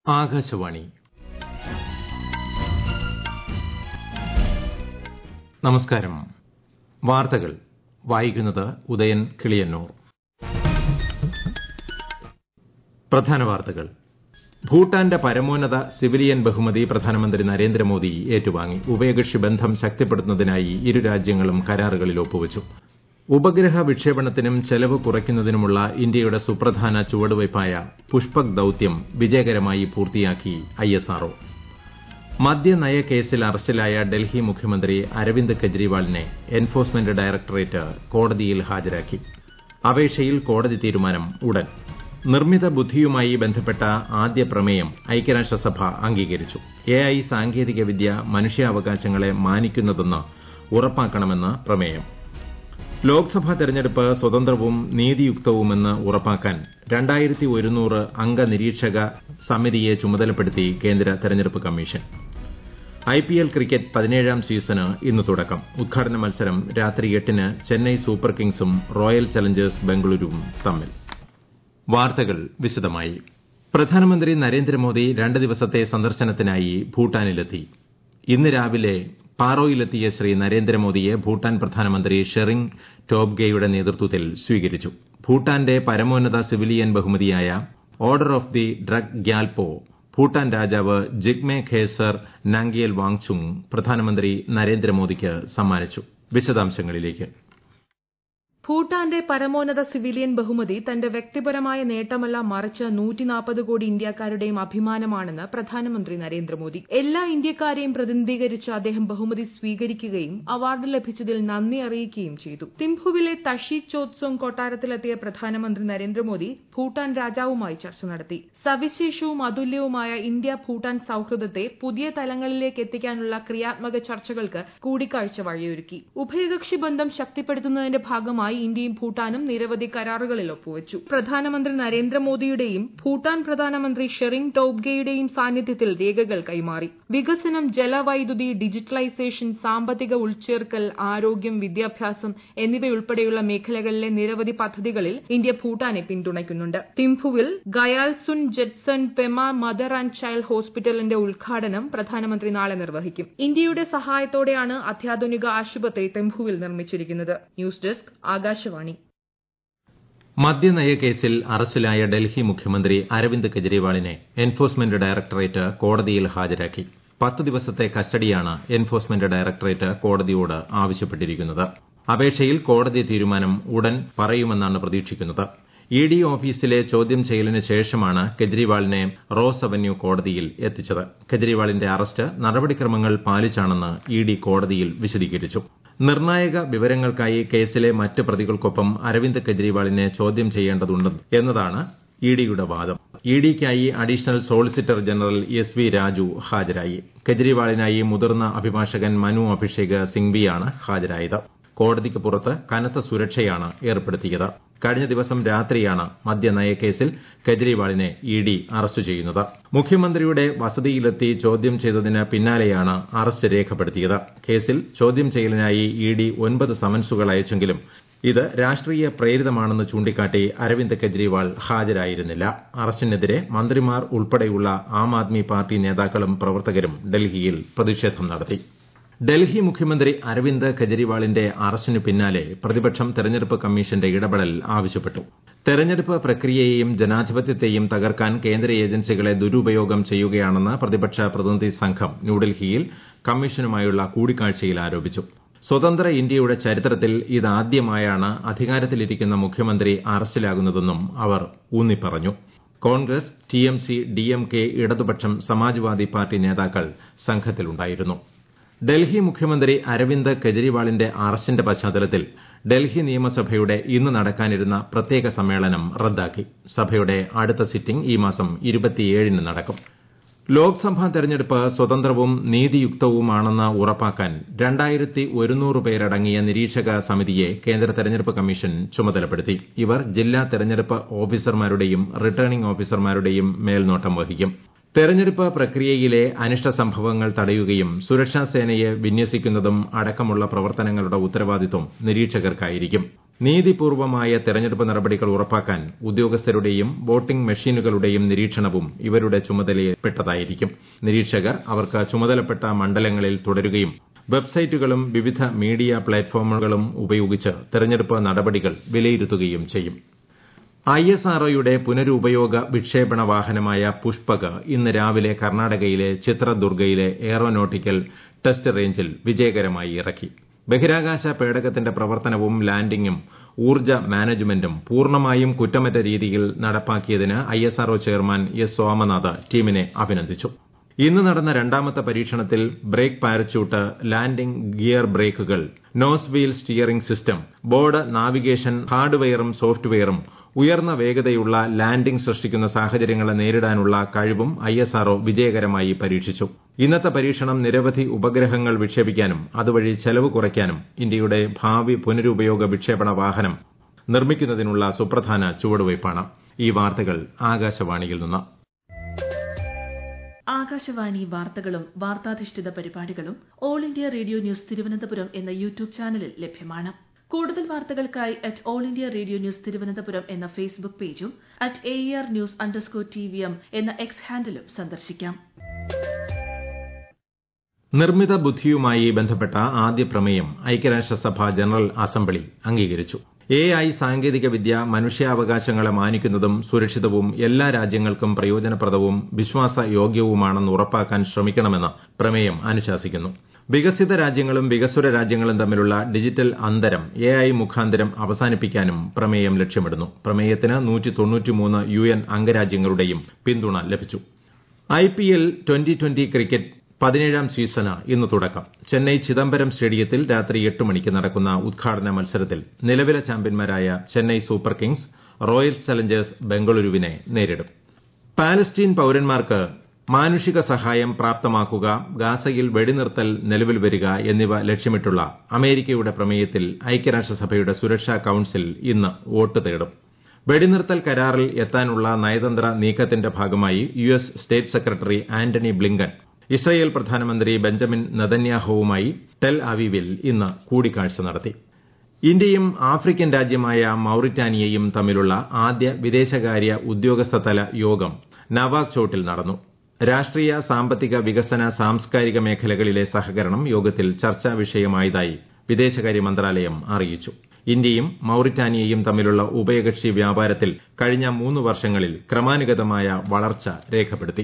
ആകാശവാണി നമസ്കാരം വാർത്തകൾ വായിക്കുന്നത് ഉദയൻ കിളിയന്നൂർ പ്രധാന വാർത്തകൾ ഭൂട്ടാന്റെ പരമോന്നത സിവിലിയൻ ബഹുമതി പ്രധാനമന്ത്രി നരേന്ദ്രമോദി ഏറ്റുവാങ്ങി ഉഭയകക്ഷി ബന്ധം ശക്തിപ്പെടുത്തുന്നതിനായി ഇരു രാജ്യങ്ങളും കരാറുകളിൽ ഒപ്പുവച്ചു ഉപഗ്രഹ വിക്ഷേപണത്തിനും ചെലവ് കുറയ്ക്കുന്നതിനുമുള്ള ഇന്ത്യയുടെ സുപ്രധാന ചുവടുവയ്പായ പുഷ്പക് ദൌത്യം വിജയകരമായി പൂർത്തിയാക്കി ഐഎസ്ആർഒ മദ്യനയ കേസിൽ അറസ്റ്റിലായ ഡൽഹി മുഖ്യമന്ത്രി അരവിന്ദ് കെജ്രിവാളിനെ എൻഫോഴ്സ്മെന്റ് ഡയറക്ടറേറ്റ് കോടതിയിൽ ഹാജരാക്കി അപേക്ഷയിൽ കോടതി തീരുമാനം ഉടൻ നിർമ്മിത ബുദ്ധിയുമായി ബന്ധപ്പെട്ട ആദ്യ പ്രമേയം ഐക്യരാഷ്ട്രസഭ അംഗീകരിച്ചു എഐ സാങ്കേതികവിദ്യ മനുഷ്യാവകാശങ്ങളെ മാനിക്കുന്നതെന്ന് ഉറപ്പാക്കണമെന്ന് പ്രമേയം ലോക്സഭാ തെരഞ്ഞെടുപ്പ് സ്വതന്ത്രവും നീതിയുക്തവുമെന്ന് ഉറപ്പാക്കാൻ രണ്ടായിരത്തി ഒരുന്നൂറ് അംഗ നിരീക്ഷക സമിതിയെ ചുമതലപ്പെടുത്തി കേന്ദ്ര തെരഞ്ഞെടുപ്പ് കമ്മീഷൻ ഐപിഎൽ ക്രിക്കറ്റ് പതിനേഴാം സീസണ് ഇന്ന് തുടക്കം ഉദ്ഘാടന മത്സരം രാത്രി എട്ടിന് ചെന്നൈ സൂപ്പർ കിങ്സും റോയൽ ചലഞ്ചേഴ്സ് ബംഗളൂരുവും തമ്മിൽ വാർത്തകൾ വിശദമായി പ്രധാനമന്ത്രി നരേന്ദ്രമോദി രണ്ട് ദിവസത്തെ സന്ദർശനത്തിനായി ഭൂട്ടാനിലെത്തി ഇന്ന് രാവിലെ പാറോയിലെത്തിയ ശ്രീ നരേന്ദ്രമോദിയെ ഭൂട്ടാൻ പ്രധാനമന്ത്രി ഷെറിംഗ് ടോബ്ഗെയുടെ നേതൃത്വത്തിൽ സ്വീകരിച്ചു ഭൂട്ടാന്റെ പരമോന്നത സിവിലിയൻ ബഹുമതിയായ order of the Druk Gyalpo Bhutan രാജാവ് ജിഗ്മെ ഖേസർ നാംഗ്യേൽ വാങ്ചുങ് പ്രധാനമന്ത്രി നരേന്ദ്രമോദിക്ക് സമ്മാനിച്ചു വിശദാംശങ്ങളിലേക്ക് ഭൂട്ടാന്റെ പരമോന്നത സിവിലിയൻ ബഹുമതി തന്റെ വ്യക്തിപരമായ നേട്ടമല്ല മറിച്ച് നൂറ്റിനാൽപ്പത് കോടി ഇന്ത്യക്കാരുടെയും അഭിമാനമാണെന്ന് പ്രധാനമന്ത്രി നരേന്ദ്രമോദി എല്ലാ ഇന്ത്യക്കാരെയും പ്രതിനിധീകരിച്ച് അദ്ദേഹം ബഹുമതി സ്വീകരിക്കുകയും അവാർഡ് ലഭിച്ചതിൽ നന്ദി അറിയിക്കുകയും ചെയ്തു തിംഫുവിലെ തഷി ചോത്സോങ് കൊട്ടാരത്തിലെത്തിയ പ്രധാനമന്ത്രി നരേന്ദ്രമോദി ഭൂട്ടാൻ രാജാവുമായി ചർച്ച നടത്തി സവിശേഷവും അതുല്യവുമായ ഇന്ത്യ ഭൂട്ടാൻ സൌഹൃദത്തെ പുതിയ തലങ്ങളിലേക്ക് എത്തിക്കാനുള്ള ക്രിയാത്മക ചർച്ചകൾക്ക് കൂടിക്കാഴ്ച വഴിയൊരുക്കി ഉഭയകക്ഷി ബന്ധം ശക്തിപ്പെടുത്തുന്നതിന്റെ ഭാഗമായി ഇന്ത്യയും ഭൂട്ടാനും നിരവധി കരാറുകളിൽ ഒപ്പുവച്ചു പ്രധാനമന്ത്രി നരേന്ദ്രമോദിയുടെയും ഭൂട്ടാൻ പ്രധാനമന്ത്രി ഷെറിംഗ് ടോബ്ഗെയുടെയും സാന്നിധ്യത്തിൽ രേഖകൾ കൈമാറി വികസനം ജലവൈദ്യുതി ഡിജിറ്റലൈസേഷൻ സാമ്പത്തിക ഉൾച്ചേർക്കൽ ആരോഗ്യം വിദ്യാഭ്യാസം എന്നിവയുൾപ്പെടെയുള്ള മേഖലകളിലെ നിരവധി പദ്ധതികളിൽ ഇന്ത്യ ഭൂട്ടാനെ പിന്തുണയ്ക്കുന്നുണ്ട് തിംഫുവിൽ Gyaltsuen Jetsun Pema mother and child ഹോസ്പിറ്റലിന്റെ ഉദ്ഘാടനം പ്രധാനമന്ത്രി നാളെ നിർവഹിക്കും ഇന്ത്യയുടെ സഹായത്തോടെയാണ് അത്യാധുനിക ആശുപത്രി തിംഫുവിൽ നിർമ്മിച്ചിരിക്കുന്നത് ന്യൂസ് ഡെസ്ക് ആകാശവാണി മദ്യനയ കേസിൽ അറസ്റ്റിലായ ഡൽഹി മുഖ്യമന്ത്രി അരവിന്ദ് കെജ്രിവാളിനെ എൻഫോഴ്സ്മെന്റ് ഡയറക്ടറേറ്റ് കോടതിയിൽ ഹാജരാക്കി പത്ത് ദിവസത്തെ കസ്റ്റഡിയാണ് എൻഫോഴ്സ്മെന്റ് ഡയറക്ടറേറ്റ് കോടതിയോട് ആവശ്യപ്പെട്ടിരിക്കുന്നത് അപേക്ഷയിൽ കോടതി തീരുമാനം ഉടൻ പറയുമെന്നാണ് പ്രതീക്ഷിക്കുന്നത് ഇ ഡി ഓഫീസിലെ ചോദ്യം ചെയ്യലിന് ശേഷമാണ് കെജ്രിവാളിനെ റോസ് അവന്യൂ കോടതിയിൽ എത്തിച്ചത് കെജ്രിവാളിന്റെ അറസ്റ്റ് നടപടിക്രമങ്ങൾ പാലിച്ചാണെന്ന് ഇ ഡി കോടതിയിൽ വിശദീകരിച്ചു നിർണായക വിവരങ്ങൾക്കായി കേസിലെ മറ്റ് പ്രതികൾക്കൊപ്പം അരവിന്ദ് കെജ്രിവാളിനെ ചോദ്യം ചെയ്യേണ്ടതുണ്ട് എന്നതാണ് ഇ ഡിയുടെ വാദം ഇ ഡിക്കായി additional solicitor general S V Raju ഹാജരായി കെജ്രിവാളിനായി മുതിർന്ന അഭിഭാഷകൻ മനു അഭിഷേക് സിംഗ്വിയാണ് ഹാജരായത് കോടതിക്ക് പുറത്ത് കനത്ത സുരക്ഷയാണ് ഏർപ്പെടുത്തിയത് കഴിഞ്ഞ ദിവസം രാത്രിയാണ് മദ്യനയക്കേസിൽ കെജ്രിവാളിനെ ഇ ഡി അറസ്റ്റ് ചെയ്യുന്നത് മുഖ്യമന്ത്രിയുടെ വസതിയിലെത്തി ചോദ്യം ചെയ്തതിന് പിന്നാലെയാണ് അറസ്റ്റ് രേഖപ്പെടുത്തിയത് കേസിൽ ചോദ്യം ചെയ്യലിനായി ഇ ഡി ഒൻപത് സമൻസുകൾ അയച്ചെങ്കിലും ഇത് രാഷ്ട്രീയ പ്രേരിതമാണെന്ന് ചൂണ്ടിക്കാട്ടി അരവിന്ദ് കെജ്രിവാൾ ഹാജരായിരുന്നില്ല അറസ്റ്റിനെതിരെ മന്ത്രിമാർ ഉൾപ്പെടെയുള്ള ആം ആദ്മി പാർട്ടി നേതാക്കളും പ്രവർത്തകരും ഡൽഹിയിൽ പ്രതിഷേധം നടത്തി ഡൽഹി മുഖ്യമന്ത്രി അരവിന്ദ് കെജ്രിവാളിന്റെ അറസ്റ്റിന് പിന്നാലെ പ്രതിപക്ഷം തെരഞ്ഞെടുപ്പ് കമ്മീഷന്റെ ഇടപെടൽ ആവശ്യപ്പെട്ടു തെരഞ്ഞെടുപ്പ് പ്രക്രിയയെയും ജനാധിപത്യത്തെയും തകർക്കാൻ കേന്ദ്ര ഏജൻസികളെ ദുരുപയോഗം ചെയ്യുകയാണെന്ന് പ്രതിപക്ഷ പ്രതിനിധി സംഘം ന്യൂഡൽഹിയിൽ കമ്മീഷനുമായുള്ള കൂടിക്കാഴ്ചയിൽ ആരോപിച്ചു സ്വതന്ത്ര ഇന്ത്യയുടെ ചരിത്രത്തിൽ ഇതാദ്യമായാണ് അധികാരത്തിലിരിക്കുന്ന മുഖ്യമന്ത്രി അറസ്റ്റിലാകുന്നതെന്നും അവർ ഊന്നിപ്പറഞ്ഞു കോൺഗ്രസ് ടിഎംസി ഡിഎംകെ ഇടതുപക്ഷം സമാജ്വാദി പാർട്ടി നേതാക്കൾ സംഘത്തിലുണ്ടായിരുന്നു ഡൽഹി മുഖ്യമന്ത്രി അരവിന്ദ് കെജ്രിവാളിന്റെ അറസ്റ്റിന്റെ പശ്ചാത്തലത്തിൽ ഡൽഹി നിയമസഭയുടെ ഇന്ന് നടക്കാനിരുന്ന പ്രത്യേക സമ്മേളനം റദ്ദാക്കി സഭയുടെ അടുത്ത സിറ്റിംഗ് ഈ മാസം ന് നടക്കും ലോക്സഭാ തെരഞ്ഞെടുപ്പ് സ്വതന്ത്രവും നീതിയുക്തവുമാണെന്ന് ഉറപ്പാക്കാൻ രണ്ടായിരത്തി ഒരുന്നൂറ് പേരടങ്ങിയ നിരീക്ഷക സമിതിയെ കേന്ദ്ര തെരഞ്ഞെടുപ്പ് കമ്മീഷൻ ചുമതലപ്പെടുത്തി ഇവർ ജില്ലാ തെരഞ്ഞെടുപ്പ് ഓഫീസർമാരുടെയും റിട്ടേണിംഗ് ഓഫീസർമാരുടെയും മേൽനോട്ടം വഹിക്കും തെരഞ്ഞെടുപ്പ് പ്രക്രിയയിലെ അനിഷ്ട സംഭവങ്ങൾ തടയുകയും സുരക്ഷാ സേനയെ വിന്യസിക്കുന്നതും അടക്കമുള്ള പ്രവർത്തനങ്ങളുടെ ഉത്തരവാദിത്വം നിരീക്ഷകർക്കായിരിക്കും നീതിപൂർവമായ തെരഞ്ഞെടുപ്പ് നടപടികൾ ഉറപ്പാക്കാൻ ഉദ്യോഗസ്ഥരുടെയും വോട്ടിംഗ് മെഷീനുകളുടെയും നിരീക്ഷണവും ഇവരുടെ ചുമതലയിൽപ്പെട്ടതായിരിക്കും നിരീക്ഷകർ അവർക്ക് ചുമതലപ്പെട്ട മണ്ഡലങ്ങളിൽ തുടരുകയും വെബ്സൈറ്റുകളും വിവിധ മീഡിയ പ്ലാറ്റ്ഫോമുകളും ഉപയോഗിച്ച് തെരഞ്ഞെടുപ്പ് നടപടികൾ വിലയിരുത്തുകയും ചെയ്യും ഐഎസ്ആർഒയുടെ പുനരുപയോഗ വിക്ഷേപണ വാഹനമായ പുഷ്പക് ഇന്ന് രാവിലെ കർണാടകയിലെ ചിത്രദുർഗയിലെ എയറോനോട്ടിക്കൽ ടെസ്റ്റ് റേഞ്ചിൽ വിജയകരമായി ഇറക്കി ബഹിരാകാശ പേടകത്തിന്റെ പ്രവർത്തനവും ലാൻഡിംഗും ഊർജ്ജ മാനേജ്മെന്റും പൂർണ്ണമായും കുറ്റമറ്റ രീതിയിൽ നടപ്പാക്കിയതിന് ഐഎസ്ആർഒ ചെയർമാൻ എസ് സോമനാഥ് ടീമിനെ അഭിനന്ദിച്ചു ഇന്ന് നടന്ന രണ്ടാമത്തെ പരീക്ഷണത്തിൽ ബ്രേക്ക് പാരച്യൂട്ട് ലാൻഡിംഗ് ഗിയർ ബ്രേക്കുകൾ nose wheel steering system board navigation ഹാർഡ്വെയറും സോഫ്റ്റ്വെയറും ഉയർന്ന വേഗതയുള്ള ലാൻഡിംഗ് സൃഷ്ടിക്കുന്ന സാഹചര്യങ്ങളെ നേരിടാനുള്ള കഴിവും ഐഎസ്ആർഒ വിജയകരമായി പരീക്ഷിച്ചു ഇന്നത്തെ പരീക്ഷണം നിരവധി ഉപഗ്രഹങ്ങൾ വിക്ഷേപിക്കാനും അതുവഴി ചെലവ് കുറയ്ക്കാനും ഇന്ത്യയുടെ ഭാവി പുനരുപയോഗ വിക്ഷേപണ വാഹനം നിർമ്മിക്കുന്നതിനുള്ള സുപ്രധാന ചുവടുവയ്പ്പാണ് ഈ വാർത്തകൾ ആകാശവാണിയിൽ നിന്ന് ആകാശവാണി വാർത്തകളും വാർത്താധിഷ്ഠിത പരിപാടികളും All India Radio news Thiruvananthapuram എന്ന യൂട്യൂബ് ചാനലിൽ ലഭ്യമാണ് കൂടുതൽ വാർത്തകൾക്കായി at All India Radio news Thiruvananthapuram എന്ന ഫേസ്ബുക്ക് പേജും at A R news underscore T V M എന്ന എക്സ് ഹാൻഡിലും സന്ദർശിക്കാം നിർമ്മിത ബുദ്ധിയുമായി ബന്ധപ്പെട്ട ആദ്യ പ്രമേയം ഐക്യരാഷ്ട്രസഭ ജനറൽ അസംബ്ലി അംഗീകരിച്ചു എ ഐ സാങ്കേതികവിദ്യ മനുഷ്യാവകാശങ്ങളെ മാനിക്കുന്നതും സുരക്ഷിതവും എല്ലാ രാജ്യങ്ങൾക്കും പ്രയോജനപ്രദവും വിശ്വാസയോഗ്യവുമാണെന്ന് ഉറപ്പാക്കാൻ ശ്രമിക്കണമെന്ന് പ്രമേയം അനുശാസിക്കുന്നു വികസിത രാജ്യങ്ങളും വികസ്വര രാജ്യങ്ങളും തമ്മിലുള്ള ഡിജിറ്റൽ അന്തരം എ ഐ മുഖാന്തരം അവസാനിപ്പിക്കാനും പ്രമേയം ലക്ഷ്യമിടുന്നു പ്രമേയത്തിന് യു എൻ അംഗരാജ്യങ്ങളുടെയും പിന്തുണ ലഭിച്ചു ഐപിഎൽ ട്വന്റി ട്വന്റി ക്രിക്കറ്റ് പതിനേഴാം സീസണ് ഇന്ന് തുടക്കം ചെന്നൈ ചിദംബരം സ്റ്റേഡിയത്തിൽ രാത്രി എട്ട് മണിക്ക് നടക്കുന്ന ഉദ്ഘാടന മത്സരത്തിൽ നിലവിലെ ചാമ്പ്യന്മാരായ Chennai super kings royal challengers ബംഗളൂരുവിനെ നേരിടും പാലസ്റ്റീൻ പൌരന്മാർക്ക് മാനുഷിക സഹായം പ്രാപ്തമാക്കുക ഗാസയിൽ വെടിനിർത്തൽ നിലവിൽ വരിക എന്നിവ ലക്ഷ്യമിട്ടുള്ള അമേരിക്കയുടെ പ്രമേയത്തിൽ ഐക്യരാഷ്ട്രസഭയുടെ സുരക്ഷാ കൌൺസിൽ ഇന്ന് വോട്ട് തേടും വെടിനിർത്തൽ കരാറിൽ എത്താനുള്ള നയതന്ത്ര നീക്കത്തിന്റെ ഭാഗമായി U S state secretary Antony Blinken Israel പ്രധാനമന്ത്രി ബെഞ്ചമിൻ നെതന്യാഹുവുമായി ടെൽ അവീവിൽ ഇന്ന് കൂടിക്കാഴ്ച നടത്തി ഇന്ത്യയും ആഫ്രിക്കൻ രാജ്യമായ മൌറിറ്റാനിയയും തമ്മിലുള്ള ആദ്യ വിദേശകാര്യ ഉദ്യോഗസ്ഥതല യോഗം നവാക്ചോട്ടിൽ നടന്നു രാഷ്ട്രീയ സാമ്പത്തിക വികസന സാംസ്കാരിക മേഖലകളിലെ സഹകരണം യോഗത്തിൽ ചർച്ചാ വിഷയമായതായി വിദേശകാര്യ മന്ത്രാലയം അറിയിച്ചു ഇന്ത്യയും മൌറിറ്റാനിയയും തമ്മിലുള്ള ഉഭയകക്ഷി വ്യാപാരത്തിൽ കഴിഞ്ഞ മൂന്ന് വർഷങ്ങളിൽ ക്രമാനുഗതമായ വളർച്ച രേഖപ്പെടുത്തി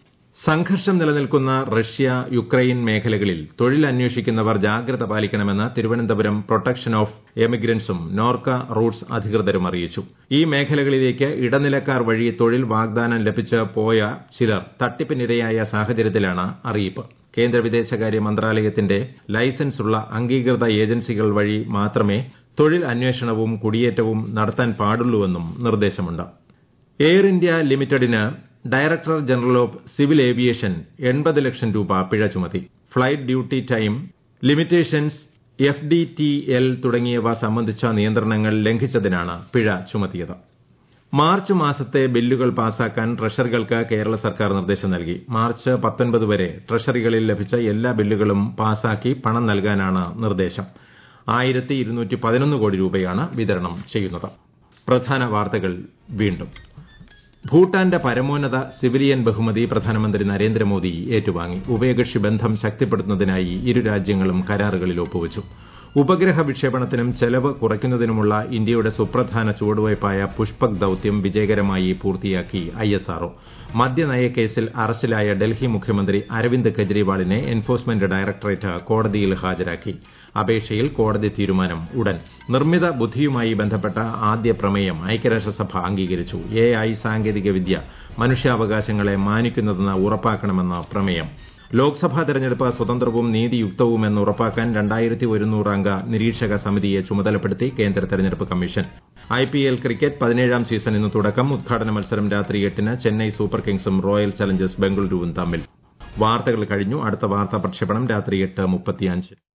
സംഘർഷം നിലനിൽക്കുന്ന റഷ്യ യുക്രൈൻ മേഖലകളിൽ തൊഴിൽ അന്വേഷിക്കുന്നവർ ജാഗ്രത പാലിക്കണമെന്ന് തിരുവനന്തപുരം പ്രൊട്ടക്ഷൻ ഓഫ് എമിഗ്രൻസും നോർക്ക റൂട്ട്സ് അധികൃതരും അറിയിച്ചു ഈ മേഖലകളിലേക്ക് ഇടനിലക്കാർ വഴി തൊഴിൽ വാഗ്ദാനം ലഭിച്ച് പോയ ചിലർ തട്ടിപ്പിനിരയായ സാഹചര്യത്തിലാണ് അറിയിപ്പ് കേന്ദ്ര വിദേശകാര്യ മന്ത്രാലയത്തിന്റെ ലൈസൻസ് ഉള്ള അംഗീകൃത ഏജൻസികൾ വഴി മാത്രമേ തൊഴിൽ അന്വേഷണവും കുടിയേറ്റവും നടത്താൻ പാടുള്ളൂവെന്നും നിർദ്ദേശമുണ്ട് എയർ ഇന്ത്യ ലിമിറ്റഡിന് director general of civil aviation എൺപത് ലക്ഷം രൂപ പിഴ ചുമത്തി flight duty time limitations F D T L തുടങ്ങിയവ സംബന്ധിച്ച നിയന്ത്രണങ്ങൾ ലംഘിച്ചതിനാണ് പിഴ ചുമത്തിയത് മാർച്ച് മാസത്തെ ബില്ലുകൾ പാസാക്കാൻ ട്രഷറികൾക്ക് കേരള സർക്കാർ നിർദ്ദേശം നൽകി മാർച്ച് പത്തൊൻപത് വരെ ട്രഷറികളിൽ ലഭിച്ച എല്ലാ ബില്ലുകളും പാസാക്കി പണം നൽകാനാണ് നിർദ്ദേശം ആയിരത്തി ഇരുന്നൂറ്റി പതിനൊന്ന് കോടി രൂപയാണ് വിതരണം ചെയ്യുന്നത് പ്രധാന വാർത്തകൾ വീണ്ടും ഭൂട്ടാന്റെ പരമോന്നത സിവിലിയൻ ബഹുമതി പ്രധാനമന്ത്രി നരേന്ദ്രമോദി ഏറ്റുവാങ്ങി ഉഭയകക്ഷി ബന്ധം ശക്തിപ്പെടുത്തുന്നതിനായി ഇരു രാജ്യങ്ങളും കരാറുകളിൽ ഒപ്പുവച്ചു ഉപഗ്രഹ വിക്ഷേപണത്തിനും ചെലവ് കുറയ്ക്കുന്നതിനുമുള്ള ഇന്ത്യയുടെ സുപ്രധാന ചുവടുവയ്പായ പുഷ്പക് ദൌത്യം വിജയകരമായി പൂർത്തിയാക്കി ഐഎസ്ആർഒ മദ്യനയ കേസിൽ അറസ്റ്റിലായ ഡൽഹി മുഖ്യമന്ത്രി അരവിന്ദ് കെജ്രിവാളിനെ എൻഫോഴ്സ്മെന്റ് ഡയറക്ടറേറ്റ് കോടതിയിൽ ഹാജരാക്കി അപേക്ഷയിൽ കോടതി തീരുമാനം ഉടൻ നിർമ്മിത ബുദ്ധിയുമായി ബന്ധപ്പെട്ട ആദ്യ പ്രമേയം ഐക്യരാഷ്ട്രസഭ അംഗീകരിച്ചു എ ഐ സാങ്കേതികവിദ്യ മനുഷ്യാവകാശങ്ങളെ മാനിക്കുന്നതെന്ന് ഉറപ്പാക്കണമെന്ന് പ്രമേയം ലോക്സഭാ തെരഞ്ഞെടുപ്പ് സ്വതന്ത്രവും നീതിയുക്തവുമെന്ന് ഉറപ്പാക്കാൻ രണ്ടായിരത്തി ഒരുന്നൂറ് അംഗ നിരീക്ഷക സമിതിയെ ചുമതലപ്പെടുത്തി കേന്ദ്ര തെരഞ്ഞെടുപ്പ് കമ്മീഷൻ ഐപിഎൽ ക്രിക്കറ്റ് പതിനേഴാം സീസൺ ഇന്ന് തുടക്കം ഉദ്ഘാടന മത്സരം രാത്രി എട്ടിന് ചെന്നൈ സൂപ്പർ കിങ്സും റോയൽ ചലഞ്ചേഴ്സ് ബംഗളൂരുവും തമ്മിൽ വാർത്തകൾ കഴിഞ്ഞു അടുത്ത വാർത്താ പ്രക്ഷേപണം രാത്രി എട്ട് മുപ്പത്തിയഞ്ച്